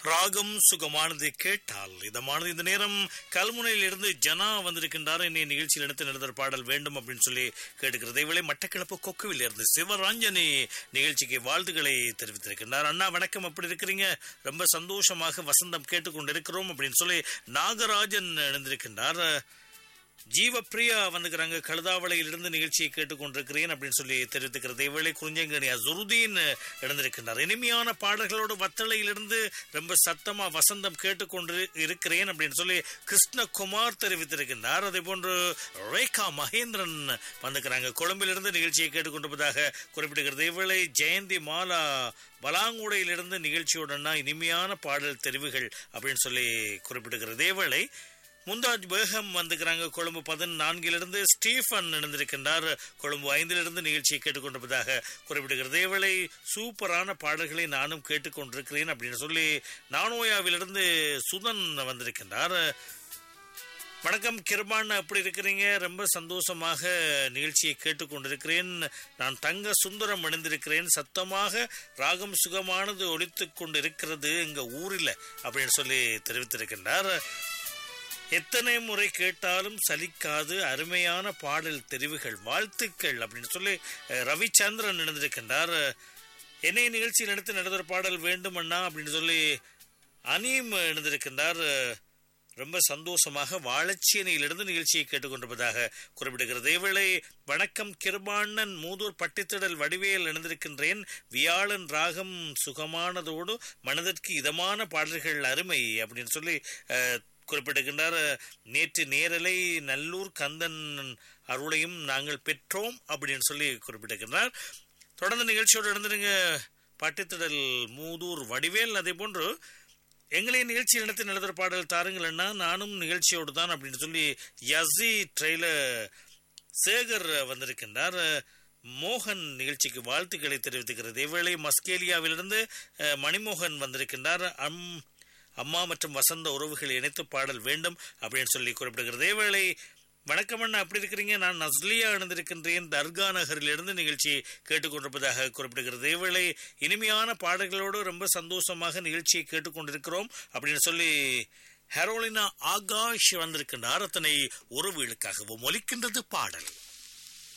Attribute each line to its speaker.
Speaker 1: ராகம் சுகமானது கேட்டால் இதமானது இந்த நேரம் கல்முனையில் இருந்து ஜனா வந்திருக்கின்றார் என்னை நிகழ்ச்சியில் எடுத்து நடந்த பாடல் வேண்டும் அப்படின்னு சொல்லி கேட்டுக்கிறது இவளை மட்டக்கிழப்பு கொக்குவில் இருந்து சிவராஞ்சனி நிகழ்ச்சிக்கு வாழ்த்துக்களை தெரிவித்திருக்கின்றார் அண்ணா வணக்கம் எப்படி இருக்கிறீங்க ரொம்ப சந்தோஷமாக வசந்தம் கேட்டுக்கொண்டிருக்கிறோம் அப்படின்னு சொல்லி நாகராஜன் இணைந்திருக்கின்றார் ஜீவப்பிரியா வந்துக்கிறாங்க கழுதாவளையிலிருந்து நிகழ்ச்சியை கேட்டுக்கொண்டிருக்கிறேன் அப்படின்னு சொல்லி தெரிவித்துக்கிறது இவளை குறிஞ்சங்கனி அசுருதீன் இழந்திருக்கின்றார் இனிமையான பாடல்களோடு வத்தளையிலிருந்து ரொம்ப சத்தமா வசந்தம் கேட்டுக்கொண்டு இருக்கிறேன் அப்படின்னு சொல்லி கிருஷ்ணகுமார் தெரிவித்திருக்கின்றார் அதே போன்று ரேகா மகேந்திரன் வந்துக்கிறாங்க கொழும்பிலிருந்து நிகழ்ச்சியை கேட்டுக்கொண்டிருப்பதாக குறிப்பிடுகிறது இவளை ஜெயந்தி மாலா பலாங்குடையிலிருந்து நிகழ்ச்சியுடனா இனிமையான பாடல் தெரிவுகள் அப்படின்னு சொல்லி குறிப்பிடுகிறது இவளை முந்தாஜ் பேகம் வந்துக்கிறாங்க கொழும்பு பதினான்கிலிருந்து ஸ்டீஃபன் இணைந்திருக்கின்றார் கொழும்பு ஐந்திலிருந்து நிகழ்ச்சியை கேட்டுக்கொண்டிருப்பதாக குறிப்பிடுகிறது இவளை சூப்பரான பாடல்களை நானும் கேட்டுக்கொண்டிருக்கிறேன் அப்படின்னு சொல்லி நானோயாவிலிருந்து சுதன் வந்திருக்கின்றார் வணக்கம் கிருபான் எப்படி இருக்கிறீங்க ரொம்ப சந்தோஷமாக நிகழ்ச்சியை கேட்டுக்கொண்டிருக்கிறேன் நான் தங்க சுந்தரம் அணிந்திருக்கிறேன் சத்தமாக ராகம் சுகமானது ஒழித்துக் கொண்டிருக்கிறது எங்க ஊரில் அப்படின்னு சொல்லி தெரிவித்திருக்கின்றார் எத்தனை முறை கேட்டாலும் சலிக்காது அருமையான பாடல் தெரிவுகள் வாழ்த்துக்கள் அப்படின்னு சொல்லி ரவிச்சந்திரன் இணைந்திருக்கின்றார் என்னை நிகழ்ச்சியில் எடுத்து நடந்த பாடல் வேண்டுமண்ணா அப்படின்னு சொல்லி அனீம் இணைந்திருக்கின்றார் ரொம்ப சந்தோஷமாக வாழச்சியனையிலிருந்து நிகழ்ச்சியை கேட்டுக்கொண்டிருப்பதாக குறிப்பிடுகிறது இவளை வணக்கம் கிருபாண்ணன் மூதூர் பட்டித்திடல் வடிவேல் இணைந்திருக்கின்றேன் வியாழன் ராகம் சுகமானதோடு மனதிற்கு இதமான பாடல்கள் அருமை அப்படின்னு சொல்லி குறிப்பிடுகின்றார் நேற்று நேரலை நல்லூர் கந்தன் அருளையும் நாங்கள் பெற்றோம் அப்படின்னு சொல்லி குறிப்பிடுகின்றார் தொடர்ந்து நிகழ்ச்சியோடு இருந்துருங்க பட்டித்திடல் மூதூர் வடிவேல் அதே போன்று எங்களை நிகழ்ச்சி நடத்தி நடத்துகிற பாடல் தாருங்கள்னா நானும் நிகழ்ச்சியோடு தான் அப்படின்னு சொல்லி யசி ட்ரெயிலர் சேகர் வந்திருக்கின்றார் மோகன் நிகழ்ச்சிக்கு வாழ்த்துக்களை தெரிவித்துக்கிறது இவ்வேளை மஸ்கேலியாவிலிருந்து மணிமோகன் வந்திருக்கின்றார் அம் அம்மா மற்றும் வசந்த உறவுகள் இணைத்து பாடல் வேண்டும் அப்படின்னு சொல்லி குறிப்பிடுகிறது இதேவேளை வணக்கம் அண்ணா அப்படி இருக்கிறீங்க நான் நஸ்லியா இணைந்திருக்கின்றேன் தர்கா நகரிலிருந்து நிகழ்ச்சி கேட்டுக்கொண்டிருப்பதாக குறிப்பிடுகிறது இதேவேளை இனிமையான பாடல்களோடு ரொம்ப சந்தோஷமாக நிகழ்ச்சியை கேட்டுக்கொண்டிருக்கிறோம் அப்படின்னு சொல்லி ஹெரோலினா ஆகாஷ் வந்திருக்கின்றார் அத்தனை உறவுகளுக்காகவும் ஒலிக்கின்றது பாடல்